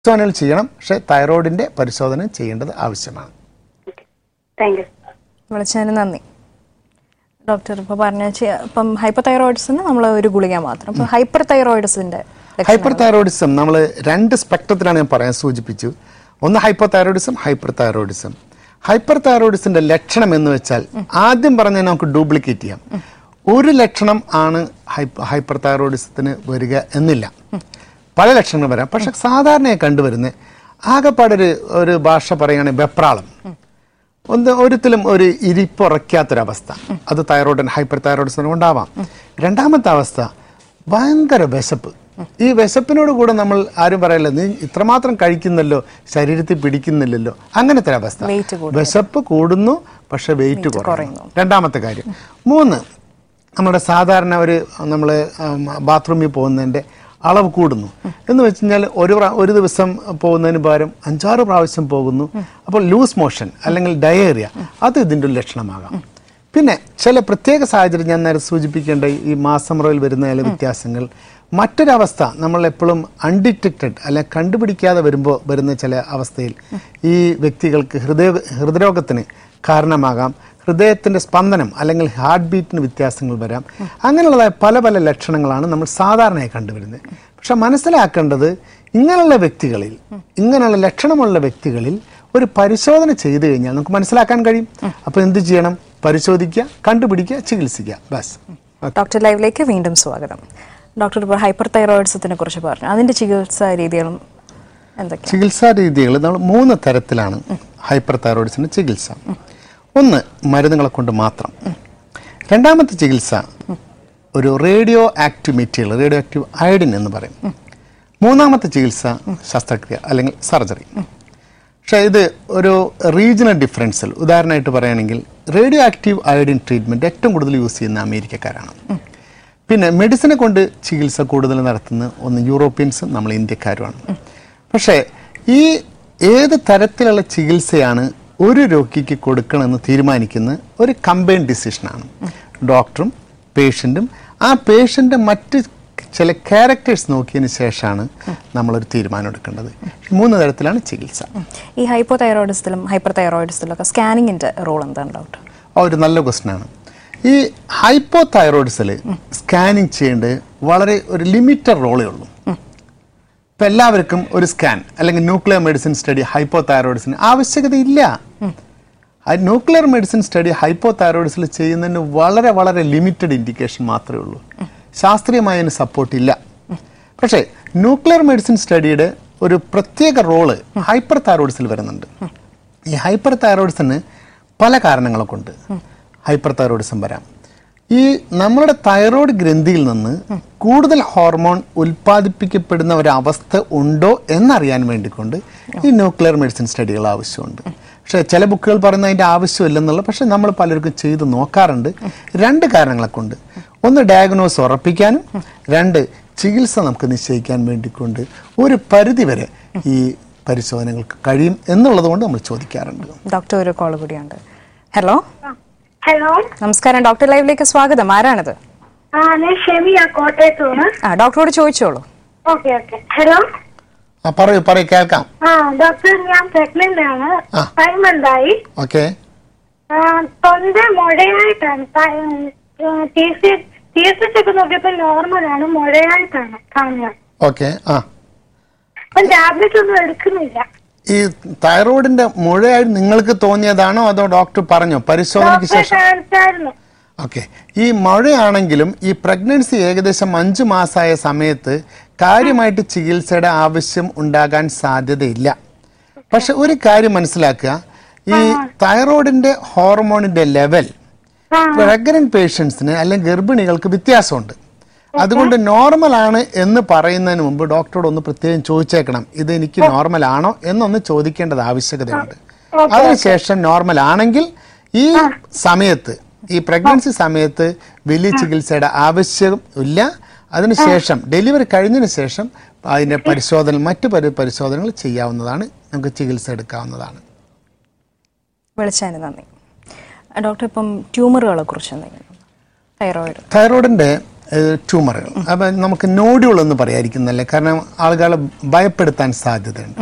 പരിശോധനകൾ ചെയ്യണം പക്ഷേ തൈറോയിഡിന്റെ പരിശോധന ചെയ്യേണ്ടത് ആവശ്യമാണ് താങ്ക് യു വിളിച്ചതിന് നന്ദി ഡോക്ടർ ഇപ്പോൾ പറഞ്ഞ ചെ- ഇപ്പം ഹൈപ്പർ തൈറോയിഡ്സിന് നമ്മൾ ഒരു ഗുളിക മാത്രം ഇപ്പം ഹൈപ്പർ തൈറോയിഡ്സിന്റെ ഹൈപ്പർ തൈറോയിഡിസം നമ്മൾ രണ്ട് സ്പെക്ട്രത്തിലാണ് ഞാൻ പറയാൻ സൂചിപ്പിച്ചു ഒന്ന് hyper thyroidism hyper thyroidism hyper തൈറോയിഡിസിന്റെ ലക്ഷണം എന്ന് വെച്ചാൽ ആദ്യം പറഞ്ഞ നമുക്ക് ഡ്യൂപ്ലിക്കേറ്റ് ചെയ്യാം ഒരു ലക്ഷണം ആണ് ഹൈപ്പർ തൈറോയിഡിസത്തിന് വരിക എന്നില്ല പല ലക്ഷണങ്ങൾ വരാം പക്ഷെ സാധാരണയായി കണ്ടുവരുന്നത് ആകെപ്പാടൊരു ഒരു ഭാഷ പറയുകയാണെങ്കിൽ വെപ്രാളം ഒന്ന് ഒരിക്കലും ഒരു ഇരിപ്പുറയ്ക്കാത്തൊരവസ്ഥ അത് തൈറോയിഡ് ഹൈപ്പർ തൈറോയിഡിസിന് ഉണ്ടാവാം രണ്ടാമത്തെ അവസ്ഥ ഭയങ്കര വിശപ്പ് ഈ വിശപ്പിനോട് കൂടെ നമ്മൾ ആരും പറയല്ല നീ ഇത്രമാത്രം കഴിക്കുന്നല്ലോ ശരീരത്തിൽ പിടിക്കുന്നില്ലല്ലോ അങ്ങനത്തെ ഒരു അവസ്ഥ Weight കൂടുന്നു. വിശപ്പ് കൂടുന്നു പക്ഷെ വെയിറ്റ് കുറയുന്നു രണ്ടാമത്തെ കാര്യം മൂന്ന് നമ്മുടെ സാധാരണ ഒരു നമ്മൾ ബാത്റൂമിൽ പോകുന്നതിൻ്റെ അളവ് കൂടുന്നു എന്ന് വെച്ച് കഴിഞ്ഞാൽ ഒരു പ്രാ- ഒരു ദിവസം പോകുന്നതിന് പകരം അഞ്ചാറ് പ്രാവശ്യം പോകുന്നു അപ്പോൾ ലൂസ് മോഷൻ അല്ലെങ്കിൽ ഡയേറിയ അത് ഇതിൻ്റെ ഒരു ലക്ഷണമാകാം പിന്നെ ചില പ്രത്യേക സാഹചര്യം ഞാൻ നേരെ സൂചിപ്പിക്കേണ്ട ഈ മാസമുറയിൽ വരുന്ന ചില വ്യത്യാസങ്ങൾ മറ്റൊരവസ്ഥ നമ്മൾ എപ്പോഴും അൺഡിറ്റക്റ്റഡ് അല്ലെ കണ്ടുപിടിക്കാതെ വരുമ്പോൾ വരുന്ന ചില അവസ്ഥയിൽ ഈ വ്യക്തികൾക്ക് ഹൃദയ ഹൃദയരോഗത്തിന് കാരണമാകാം ഹൃദയത്തിന്റെ സ്പന്ദനം അല്ലെങ്കിൽ ഹാർട്ട് ബീറ്റിന് വ്യത്യാസങ്ങൾ വരാം അങ്ങനെയുള്ളതായ പല പല ലക്ഷണങ്ങളാണ് നമ്മൾ സാധാരണയായി കണ്ടുവരുന്നത് പക്ഷെ മനസ്സിലാക്കേണ്ടത് ഇങ്ങനെയുള്ള വ്യക്തികളിൽ ഇങ്ങനെയുള്ള ലക്ഷണമുള്ള വ്യക്തികളിൽ ഒരു പരിശോധന ചെയ്തു കഴിഞ്ഞാൽ നമുക്ക് മനസ്സിലാക്കാൻ കഴിയും അപ്പോൾ എന്ത് ചെയ്യണം പരിശോധിക്കുക കണ്ടുപിടിക്കുക ചികിത്സിക്കുക ബസ് ഡോക്ടർ ലൈവിലേക്ക് വീണ്ടും സ്വാഗതം ഡോക്ടർ ഇപ്പോൾ ഹൈപ്പർ തൈറോയിഡ്സത്തിനെ കുറിച്ച് പറഞ്ഞു അതിന്റെ ചികിത്സാ രീതികളും എന്തൊക്കെയാണ് ചികിത്സാ രീതികൾ നമ്മൾ മൂന്ന് തരത്തിലാണ് ഹൈപ്പർ തൈറോയിഡ്സിന് ചികിത്സ ഒന്ന് മരുന്നുകളെ കൊണ്ട് മാത്രം രണ്ടാമത്തെ ചികിത്സ ഒരു radioactive material radioactive iodine എന്ന് പറയും മൂന്നാമത്തെ ചികിത്സ ശസ്ത്രക്രിയ അല്ലെങ്കിൽ സർജറി പക്ഷേ ഇത് ഒരു റീജിയണൽ ഡിഫറൻസിൽ ഉദാഹരണമായിട്ട് പറയുകയാണെങ്കിൽ റേഡിയോ ആക്റ്റീവ് അയഡിൻ ട്രീറ്റ്മെൻറ്റ് ഏറ്റവും കൂടുതൽ യൂസ് ചെയ്യുന്ന അമേരിക്കക്കാരാണ് പിന്നെ മെഡിസിനെ കൊണ്ട് ചികിത്സ കൂടുതൽ നടത്തുന്ന ഒന്ന് യൂറോപ്യൻസും നമ്മൾ ഇന്ത്യക്കാരുമാണ് പക്ഷേ ഈ ഏത് തരത്തിലുള്ള ചികിത്സയാണ് ഒരു രോഗിക്ക് കൊടുക്കണമെന്ന് തീരുമാനിക്കുന്ന ഒരു കമ്പൈൻ ഡിസിഷനാണ് ഡോക്ടറും പേഷ്യൻറ്റും ആ പേഷ്യൻ്റെ മറ്റ് ചില ക്യാരക്ടേഴ്സ് നോക്കിയതിന് ശേഷമാണ് നമ്മളൊരു തീരുമാനം എടുക്കേണ്ടത് മൂന്ന് തരത്തിലാണ് ചികിത്സ ഈ ഹൈപ്പോ തൈറോയിഡ്സത്തിലും ഹൈപ്പർ തൈറോയിഡ്സത്തിലും ഒക്കെ സ്കാനിങ്ങിന്റെ റോൾ എന്താണ് ഡോക്ടർ ആ ഒരു നല്ല ക്വസ്റ്റ്യനാണ് ഈ ഹൈപ്പോ തൈറോയിഡ്സിൽ സ്കാനിങ് ചെയ്യേണ്ടത് വളരെ ഒരു ലിമിറ്റഡ് റോളേ ഉള്ളൂ ഇപ്പം എല്ലാവർക്കും ഒരു സ്കാൻ അല്ലെങ്കിൽ ന്യൂക്ലിയർ മെഡിസിൻ സ്റ്റഡി ഹൈപ്പോ തൈറോയിഡ്സിന് ആവശ്യകതയില്ല ന്യൂക്ലിയർ മെഡിസിൻ സ്റ്റഡി ഹൈപ്പോ തൈറോയിഡ്സിൽ ചെയ്യുന്നതിന് വളരെ വളരെ ലിമിറ്റഡ് ഇൻഡിക്കേഷൻ മാത്രമേ ഉള്ളൂ ശാസ്ത്രീയമായ അതിന് സപ്പോർട്ട് ഇല്ല പക്ഷേ ന്യൂക്ലിയർ മെഡിസിൻ സ്റ്റഡിയുടെ ഒരു പ്രത്യേക റോള് ഹൈപ്പർ തൈറോയിഡ്സിൽ വരുന്നുണ്ട് ഈ ഹൈപ്പർ തൈറോയിഡ്സിന് പല കാരണങ്ങളെ കൊണ്ട് ഹൈപ്പർ തൈറോയിഡിസം വരാം ഈ നമ്മുടെ തൈറോയ്ഡ് ഗ്രന്ഥിയിൽ നിന്ന് കൂടുതൽ ഹോർമോൺ ഉൽപ്പാദിപ്പിക്കപ്പെടുന്ന ഒരവസ്ഥ ഉണ്ടോ എന്നറിയാൻ വേണ്ടിക്കൊണ്ട് ഈ ന്യൂക്ലിയർ മെഡിസിൻ സ്റ്റഡികൾ ആവശ്യമുണ്ട് പക്ഷേ ചില ബുക്കുകൾ പറയുന്ന അതിൻ്റെ ആവശ്യമില്ലെന്നുള്ള പക്ഷേ നമ്മൾ പലർക്കും ചെയ്ത് നോക്കാറുണ്ട് രണ്ട് കാരണങ്ങളെ കൊണ്ട് ഒന്ന് ഡയഗ്നോസ് ഉറപ്പിക്കാനും രണ്ട് ചികിത്സ നമുക്ക് നിശ്ചയിക്കാൻ വേണ്ടിക്കൊണ്ട് ഒരു പരിധിവരെ ഈ പരിശോധനകൾക്ക് കഴിയും എന്നുള്ളത് കൊണ്ട് നമ്മൾ ചോദിക്കാറുണ്ട് ഡോക്ടർ ഒരു കോൾ കൂടിയുണ്ട് ഹലോ ഹലോ നമസ്കാരം ഡോക്ടർ ലൈവിലേക്ക് സ്വാഗതം ആരാണിത് ആ ഞാൻ ഷെമിയ കോട്ടയത്ത് നിന്ന് ആ ഡോക്ടറോട് ചോദിച്ചോളൂ ഓക്കെ ഓക്കെ ഹലോ ആ പറയൂ പറയൂ കേൾക്കാം ആ ഡോക്ടർ ഞാൻ പ്രഗ്നന്റ് ആണ് ആ. ഫൈവ് മന്ത് ആയി ഓക്കെ ആ, തൊണ്ട മുഴയായിട്ടാണ് T C T S H ഒക്കെ നോക്കിയപ്പോ നോർമലാണ് മുഴയായിട്ടാണ് കാണുന്നത് ഓക്കെ ആ അപ്പം ടാബ്ലറ്റ് ഒന്നും എടുക്കുന്നില്ല ഈ തൈറോയിഡിന്റെ മുഴയായി നിങ്ങൾക്ക് തോന്നിയതാണോ അതോ ഡോക്ടർ പറഞ്ഞോ പരിശോധനയ്ക്ക് ഡോക്ടറെ ശേഷം കാണിച്ചായിരുന്നു ഓക്കെ ഈ മഴയാണെങ്കിലും ഈ പ്രഗ്നൻസി ഏകദേശം അഞ്ച് മാസമായ സമയത്ത് കാര്യമായിട്ട് ചികിത്സയുടെ ആവശ്യം ഉണ്ടാകാൻ സാധ്യതയില്ല പക്ഷെ ഒരു കാര്യം മനസ്സിലാക്കുക ഈ തൈറോയിഡിന്റെ ഹോർമോണിന്റെ ലെവൽ ആ. പ്രഗ്നന്റ് പേഷ്യൻസിന് അല്ലെങ്കിൽ ഗർഭിണികൾക്ക് വ്യത്യാസമുണ്ട് അതുകൊണ്ട് നോർമൽ ആണ് എന്ന് പറയുന്നതിന് മുമ്പ് ഡോക്ടറോട് ഒന്ന് പ്രത്യേകം ചോദിച്ചേക്കണം ഇത് എനിക്ക് നോർമൽ ആണോ എന്നൊന്ന് ചോദിക്കേണ്ടത് ആവശ്യകതയുണ്ട് അതിനുശേഷം നോർമൽ ആണെങ്കിൽ ഈ സമയത്ത് ഈ പ്രഗ്നൻസി സമയത്ത് വലിയ ചികിത്സയുടെ ആവശ്യം ഇല്ല അതിനുശേഷം ഡെലിവറി കഴിഞ്ഞതിന് ശേഷം അതിന്റെ പരിശോധന മറ്റു പരി പരിശോധനകൾ ചെയ്യാവുന്നതാണ് നമുക്ക് ചികിത്സ എടുക്കാവുന്നതാണ് വിളിച്ചതിന് നന്ദി ആ, ഡോക്ടർ ഇപ്പം ട്യൂമറുകളെ കുറിച്ച് എന്തെങ്കിലും തൈറോയിഡ് തൈറോയിഡിന്റെ ട്യൂമറുകൾ അപ്പം നമുക്ക് നോഡ്യൂൾ എന്ന് പറയാതിരിക്കുന്നല്ലേ കാരണം ആളുകളെ ഭയപ്പെടുത്താൻ സാധ്യതയുണ്ട്